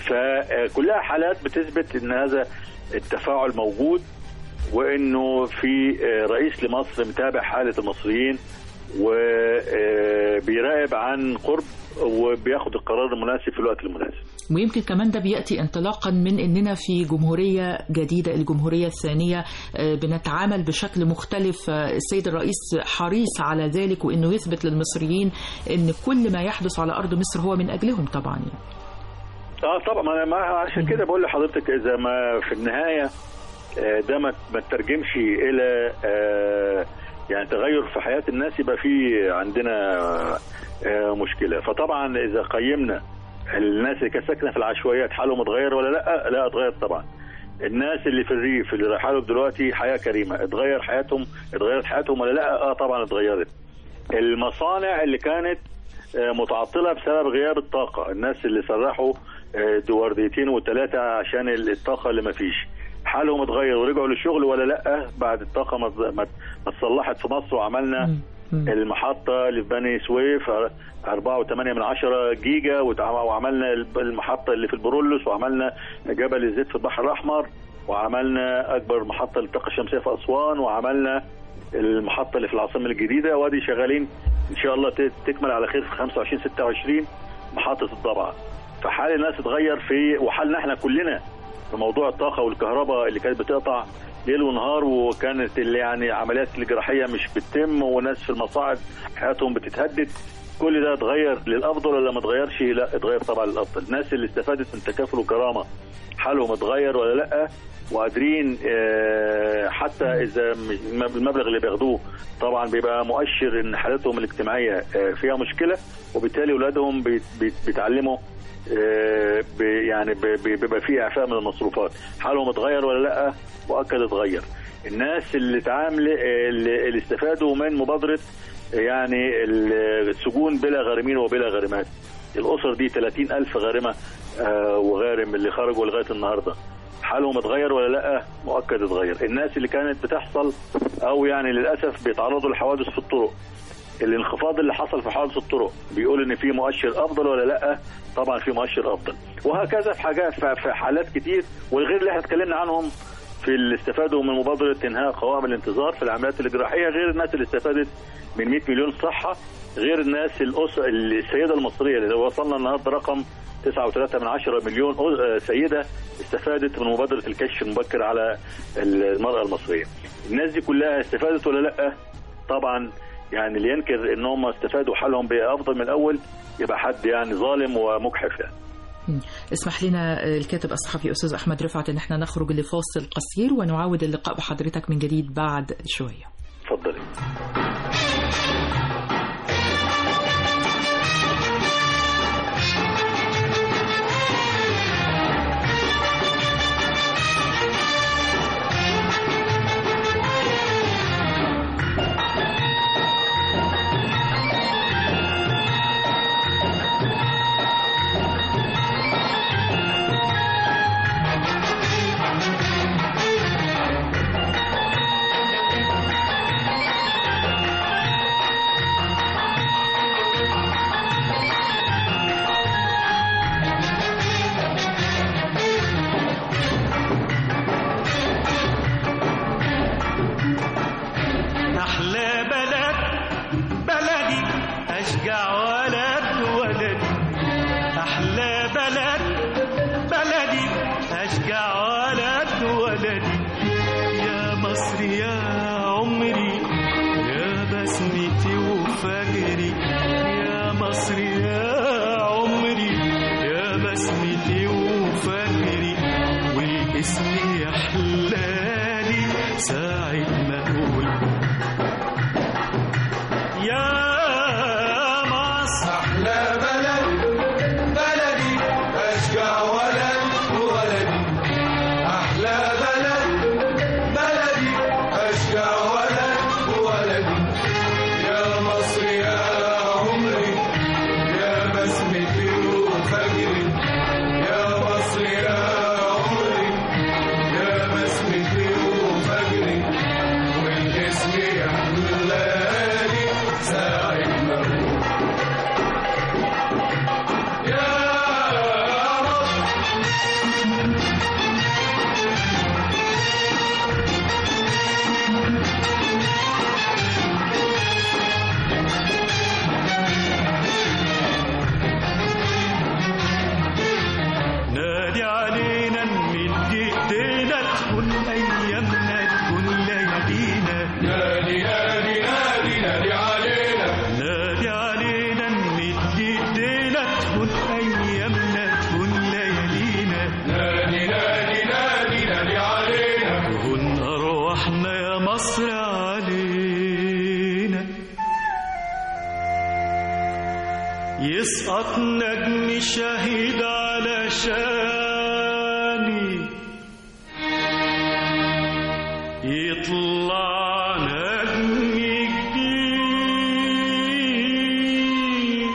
فكلها حالات بتثبت ان هذا التفاعل موجود وانه في آه، رئيس لمصر متابع حاله المصريين وبيراقب عن قرب وبياخد القرار المناسب في الوقت المناسب ويمكن كمان ده بيأتي انطلاقا من أننا في جمهورية جديدة الجمهورية الثانية آه، بنتعامل بشكل مختلف آه، السيد الرئيس حريص على ذلك وأنه يثبت للمصريين أن كل ما يحدث على أرض مصر هو من أجلهم طبعا يعني. اه طبعا ما ما عشان كده بقول لحضرتك اذا ما في النهايه آه، ده ما ما تترجمش الى آه، يعني تغير في حياه الناس يبقى في عندنا آه، مشكله فطبعا اذا قيمنا الناس اللي كانت ساكنه في العشوائيات حالهم اتغير ولا لا لا اتغير طبعا الناس اللي في الريف اللي رايحه لهم دلوقتي حياه كريمه اتغير حياتهم اتغيرت حياتهم ولا لا اه طبعا اتغيرت المصانع اللي كانت آه، متعطله بسبب غياب الطاقه الناس اللي سرحوا آه، ورديتين وثلاثه عشان الطاقه اللي ما فيش حالهم اتغير ورجعوا للشغل ولا لا بعد الطاقه ما ما- ما اتصلحت في مصر وعملنا مم. مم. المحطة اللي في بني سويف 4.8 من عشرة جيجا وتع- وعملنا المحطة اللي في البرولوس وعملنا جبل الزيت في البحر الأحمر وعملنا أكبر محطة للطاقة الشمسية في أسوان وعملنا المحطة اللي في العاصمة الجديدة وادي شغالين إن شاء الله ت- تكمل على خير في 25 26 محطة الضبعة فحال الناس اتغير في وحالنا احنا كلنا في موضوع الطاقة والكهرباء اللي كانت بتقطع ليل ونهار وكانت اللي يعني عمليات الجراحية مش بتتم وناس في المصاعد حياتهم بتتهدد كل ده اتغير للافضل ولا ما اتغيرش لا اتغير طبعا للافضل الناس اللي استفادت من تكافل وكرامه حالهم اتغير ولا لا وقادرين آه، حتى اذا م- المبلغ اللي بياخدوه طبعا بيبقى مؤشر ان حالتهم الاجتماعيه آه، فيها مشكله وبالتالي اولادهم بيت- بيت- بيتعلموا آه، ب- يعني ب- ب- بيبقى فيه اعفاء من المصروفات حالهم اتغير ولا لا مؤكد اتغير الناس اللي تعامل اللي اللي استفادوا من مبادره يعني السجون بلا غارمين وبلا غارمات الاسر دي 30 الف غارمه آه، وغارم اللي خرجوا لغايه النهارده حالهم اتغير ولا لا مؤكد اتغير الناس اللي كانت بتحصل او يعني للاسف بيتعرضوا لحوادث في الطرق الانخفاض اللي حصل في حوادث الطرق بيقول ان في مؤشر افضل ولا لا طبعا في مؤشر افضل وهكذا في حاجات في في حالات كتير والغير اللي احنا اتكلمنا عنهم في اللي استفادوا من مبادره انهاء قوائم الانتظار في العمليات الجراحيه غير الناس اللي استفادت من 100 مليون صحه غير الناس الأس... السيده المصريه اللي وصلنا النهارده رقم 9.3 من عشرة مليون أو- آه، سيدة استفادت من مبادرة الكشف المبكر على المرأة المصرية الناس دي كلها استفادت ولا لا طبعا يعني اللي ينكر ان هم استفادوا حالهم بافضل من الاول يبقى حد يعني ظالم ومجحف يعني مم. اسمح لنا آه، الكاتب الصحفي أستاذ أحمد رفعت أن احنا نخرج لفاصل قصير ونعاود اللقاء بحضرتك من جديد بعد شوية اتفضلي أحلى بلد بلدي أشجع ولد ولدي أحلى بلد بلدي أشجع ولد ولدي يا مصر يا عمري يا بسمتي وفجري يا مصر يا عمري يا بسمتي وفجري والاسم يحلالي ساعة ما أقول يا مصر أحلى بلد بلدي أشجع ولد ولدي أحلى بلد بلدي أشجع ولد ولدي يا مصر يا عمري يا بسمتي وفجري يا مصر يا عمري يا بسمتي وفجري والاسم يحلالي ساعة ما أقول يا مصر يسقط نجم شهيد على شاني يطلع نجم جديد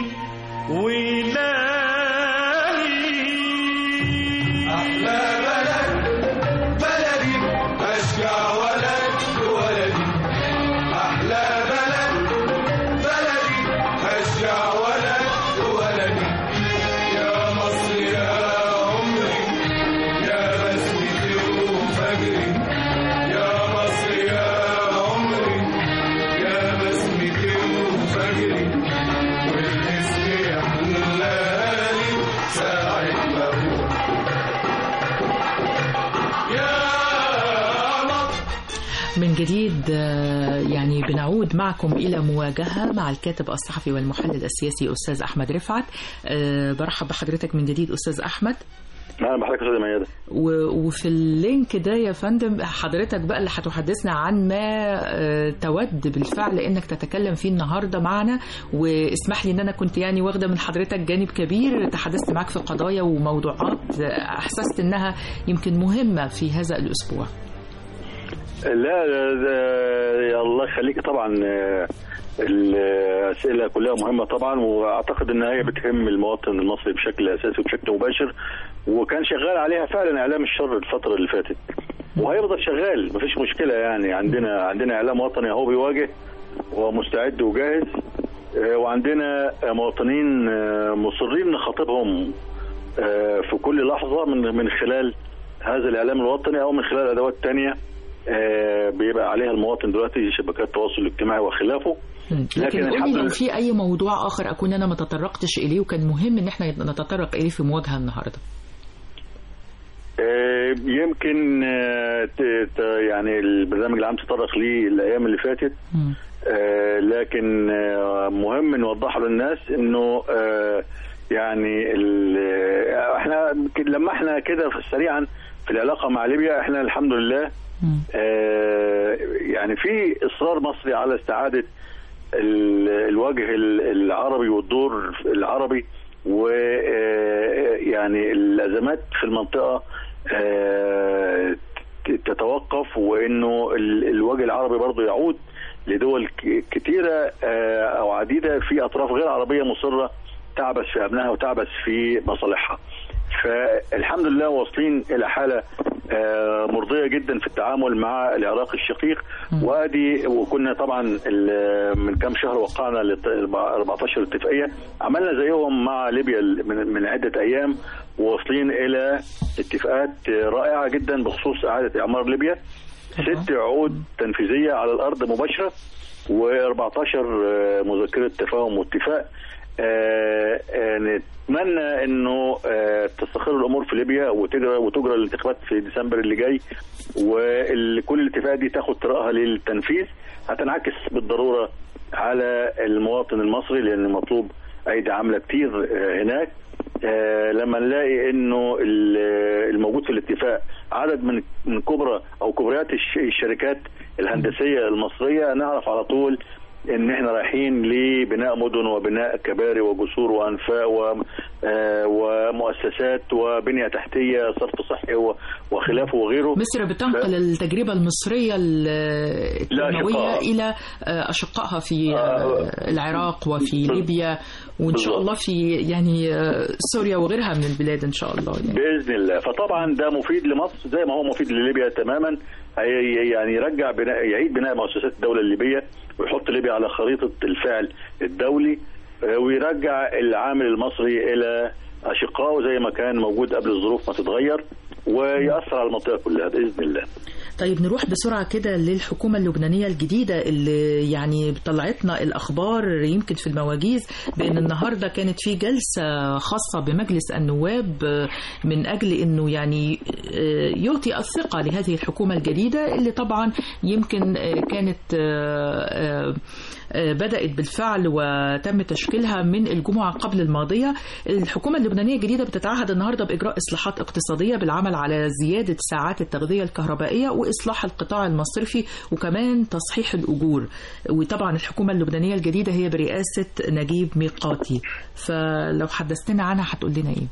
ويلاقي أحلى بلد بلدي أشجع ولد ولدي أحلى بلد بلدي أشجع ولد ولدي يا مصر يا عمري يا بسمتي وفجري يا مصر يا عمري يا بسمتي وفجري والاسم يحلالي ساعة ما أروح يا مصر من جديد آه، يعني بنعود معكم إلى مواجهة مع الكاتب الصحفي والمحلل السياسي أستاذ أحمد رفعت آه، برحب بحضرتك من جديد أستاذ أحمد اهلا بحضرتك يا استاذه ميادة و- وفي اللينك ده يا فندم حضرتك بقى اللي هتحدثنا عن ما آه، تود بالفعل انك تتكلم فيه النهارده معنا واسمح لي ان انا كنت يعني واخده من حضرتك جانب كبير تحدثت معاك في قضايا وموضوعات آه، احسست انها يمكن مهمه في هذا الاسبوع لا لا- لا- يا الله يخليك طبعا آه، الاسئله كلها مهمه طبعا واعتقد ان هي بتهم المواطن المصري بشكل اساسي وبشكل مباشر وكان شغال عليها فعلا اعلام الشر الفتره اللي فاتت وهيفضل شغال مفيش مشكله يعني عندنا عندنا اعلام وطني اهو بيواجه ومستعد وجاهز آه، وعندنا مواطنين آه، مصرين نخاطبهم آه، في كل لحظه من من خلال هذا الاعلام الوطني او من خلال ادوات تانية آه، بيبقى عليها المواطن دلوقتي شبكات التواصل الاجتماعي وخلافه مم. لكن لكن الحمد قولي لو لله- في اي موضوع اخر اكون انا ما تطرقتش اليه وكان مهم ان احنا نتطرق اليه في مواجهه النهارده آه، يمكن آه، ت- ت- يعني البرنامج العام تطرق ليه الايام اللي فاتت مم. آه، لكن آه، مهم نوضح للناس انه آه، يعني ال- آه، احنا يمكن لما احنا كده في- سريعا في العلاقه مع ليبيا احنا الحمد لله مم. آه، يعني في اصرار مصري على استعاده ال- الوجه ال- العربي والدور العربي ويعني الازمات في المنطقه آه، ت- تتوقف وانه ال- الوجه العربي برضه يعود لدول ك- كتيره آه، او عديده في اطراف غير عربيه مصره تعبث في امنها وتعبث في مصالحها. فالحمد لله واصلين الى حاله آه، مرضيه جدا في التعامل مع العراق الشقيق وادي وكنا طبعا ال- من كام شهر وقعنا لت- 14 اتفاقيه عملنا زيهم مع ليبيا من من عده ايام وواصلين الى اتفاقات رائعه جدا بخصوص اعاده اعمار ليبيا ست عقود تنفيذيه على الارض مباشره و14 مذكره تفاهم واتفاق آه، آه، نتمنى انه آه، تستقر الامور في ليبيا وتجرى وتجرى الانتخابات في ديسمبر اللي جاي وكل الاتفاقات دي تاخد طريقها للتنفيذ هتنعكس بالضروره على المواطن المصري لان مطلوب ايدي عامله كتير آه، هناك آه، لما نلاقي انه ال- الموجود في الاتفاق عدد من من كبرى او كبريات الش- الشركات الهندسيه المصريه نعرف على طول ان احنا رايحين لبناء مدن وبناء كباري وجسور وانفاق و- آه، ومؤسسات وبنيه تحتيه صرف صحي و- وخلافه وغيره مصر بتنقل التجربة المصرية ال- لا التنموية أشقائها. إلى آه، أشقائها في آه، العراق وفي ليبيا وإن شاء بالضبط. الله في يعني آه، سوريا وغيرها من البلاد إن شاء الله يعني. باذن الله فطبعا ده مفيد لمصر زي ما هو مفيد لليبيا تماما هي- يعني يرجع بناء يعيد بناء مؤسسات الدوله الليبيه ويحط ليبيا على خريطه الفعل الدولي آه، ويرجع العامل المصري الى اشقائه زي ما كان موجود قبل الظروف ما تتغير ويأثر على المنطقه كلها باذن الله طيب نروح بسرعة كده للحكومة اللبنانية الجديدة اللي يعني طلعتنا الأخبار يمكن في المواجيز بأن النهاردة كانت في جلسة خاصة بمجلس النواب آه، من أجل أنه يعني آه، يعطي الثقة لهذه الحكومة الجديدة اللي طبعا يمكن آه، كانت آه، آه، آه، بدأت بالفعل وتم تشكيلها من الجمعة قبل الماضية الحكومة اللبنانية الجديدة بتتعهد النهاردة بإجراء إصلاحات اقتصادية بالعمل بتعمل على زيادة ساعات التغذية الكهربائية وإصلاح القطاع المصرفي وكمان تصحيح الأجور وطبعا الحكومة اللبنانية الجديدة هي برئاسة نجيب ميقاتي فلو حدثتنا عنها هتقول لنا إيه؟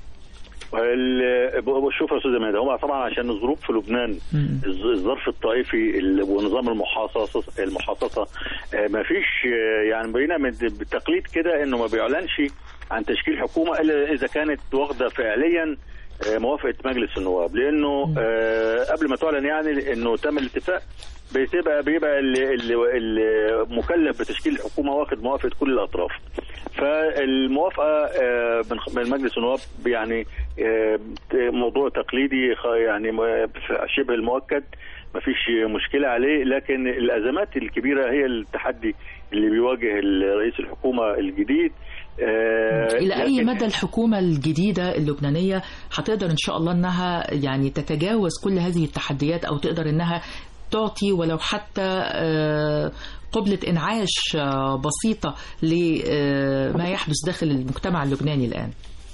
ال- ب- شوف يا استاذ مهدي هم طبعا عشان الظروف في لبنان الظ- الظرف الطائفي ال- ونظام المحاصصه المحاصصه ما فيش يعني بقينا من- بالتقليد كده انه ما بيعلنش عن تشكيل حكومه الا اذا كانت واخده فعليا آه، موافقه مجلس النواب لانه آه، قبل ما تعلن يعني انه تم الاتفاق بتبقى بيبقى ال- ال- المكلف بتشكيل الحكومه واخد موافقه كل الاطراف فالموافقه آه، من من مجلس النواب يعني آه، موضوع تقليدي خ- يعني م- شبه المؤكد ما فيش مشكله عليه لكن الازمات الكبيره هي التحدي اللي بيواجه رئيس الحكومه الجديد آه، إلى أي لكن- مدى الحكومة الجديدة اللبنانية هتقدر إن شاء الله إنها يعني تتجاوز كل هذه التحديات أو تقدر إنها تعطي ولو حتى آه، قبلة إنعاش آه، بسيطة لما يحدث داخل المجتمع اللبناني الآن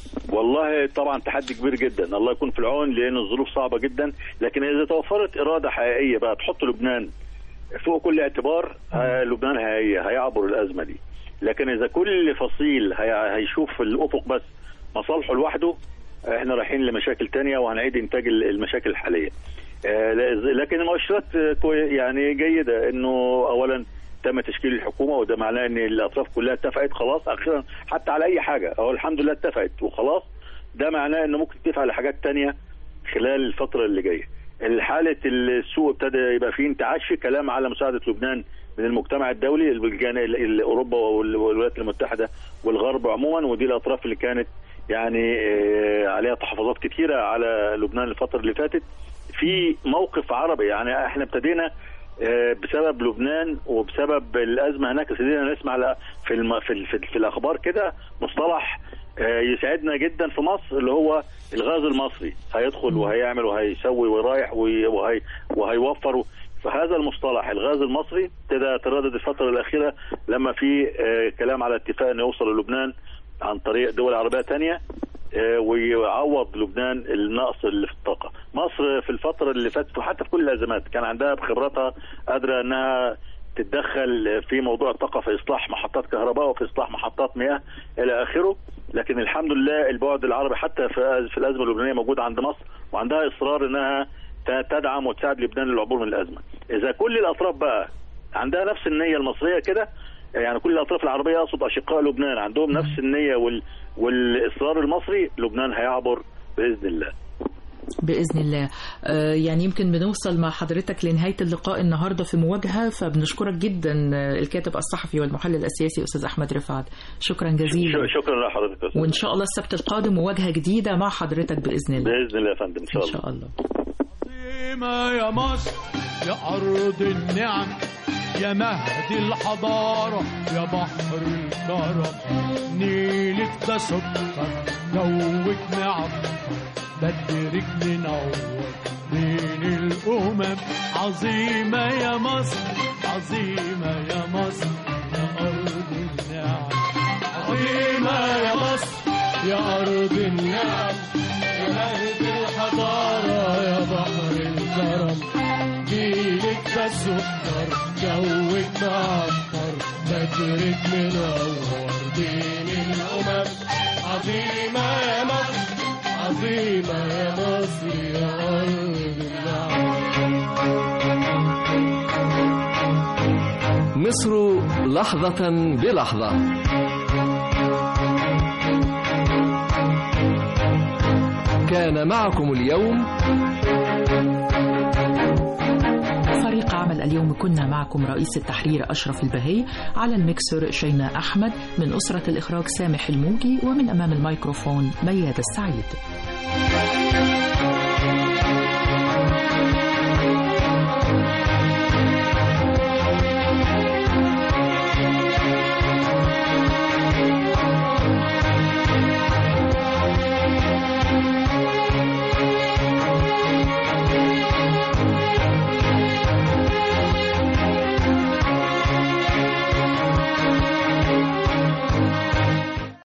والله طبعا تحدي كبير جدا الله يكون في العون لان الظروف صعبه جدا لكن اذا توفرت اراده حقيقيه بقى تحط لبنان فوق كل اعتبار آه، لبنان هي هيعبر الازمه دي لكن اذا كل فصيل هي- هيشوف الافق بس مصالحه لوحده احنا رايحين لمشاكل تانية وهنعيد انتاج ال- المشاكل الحاليه آه، لكن المؤشرات آه، كوي- يعني جيده انه اولا تم تشكيل الحكومه وده معناه ان الاطراف كلها اتفقت خلاص اخيرا حتى على اي حاجه او الحمد لله اتفقت وخلاص ده معناه انه ممكن تتفق على حاجات تانية خلال الفتره اللي جايه حالة السوق ابتدى يبقى فيه انتعاش في كلام على مساعدة لبنان من المجتمع الدولي البلجان ال- اوروبا وال- والولايات المتحدة والغرب عموما ودي الاطراف اللي كانت يعني آه، عليها تحفظات كتيرة على لبنان الفترة اللي فاتت في موقف عربي يعني احنا ابتدينا آه، بسبب لبنان وبسبب الازمه هناك ابتدينا نسمع ل- في الم... في, ال... في, ال- في الاخبار كده مصطلح آه، يساعدنا جدا في مصر اللي هو الغاز المصري هيدخل وهيعمل وهيسوي ورايح وهي... وهي... وهيوفر فهذا المصطلح الغاز المصري ابتدى يتردد الفتره الاخيره لما في آه، كلام على اتفاق انه يوصل للبنان عن طريق دول عربيه تانية آه، ويعوض لبنان النقص اللي في الطاقه. مصر في الفتره اللي فاتت وحتى في كل الازمات كان عندها بخبراتها قادره انها تتدخل في موضوع الطاقه في اصلاح محطات كهرباء وفي اصلاح محطات مياه الى اخره، لكن الحمد لله البعد العربي حتى في في الازمه اللبنانيه موجود عند مصر وعندها اصرار انها ت- تدعم وتساعد لبنان للعبور من الازمه. اذا كل الاطراف بقى عندها نفس النيه المصريه كده يعني كل الاطراف العربيه اقصد اشقاء لبنان عندهم نفس النيه وال... والاصرار المصري لبنان هيعبر باذن الله بإذن الله آه، يعني يمكن بنوصل مع حضرتك لنهاية اللقاء النهاردة في مواجهة فبنشكرك جدا آه، الكاتب الصحفي والمحلل السياسي أستاذ أحمد رفعت شكرا جزيلا ش- شكرا لحضرتك يا أستاذ. وإن شاء الله السبت القادم مواجهة جديدة مع حضرتك بإذن الله باذن الله يا فندم ان شاء إن الله شاء الله عظيمة يا مصر يا أرض النعم يا مهد الحضارة يا بحر الكرم نيلك ده سكر جوك نعم بدرك منور بين الأمم عظيمة يا مصر عظيمة يا مصر يا أرض النعم عظيمة يا مصر يا أرض النعم يا مهد الحضارة يا بحر الكرم جيلك ده سكر جوك معطر بدرك منور بين الأمم عظيمة يا مصر عظيمة يا مصر يا أرض النعم مصر لحظة بلحظة كان معكم اليوم فريق عمل اليوم كنا معكم رئيس التحرير أشرف البهي على الميكسر شيماء أحمد من أسرة الإخراج سامح الموجي ومن أمام الميكروفون مياد السعيد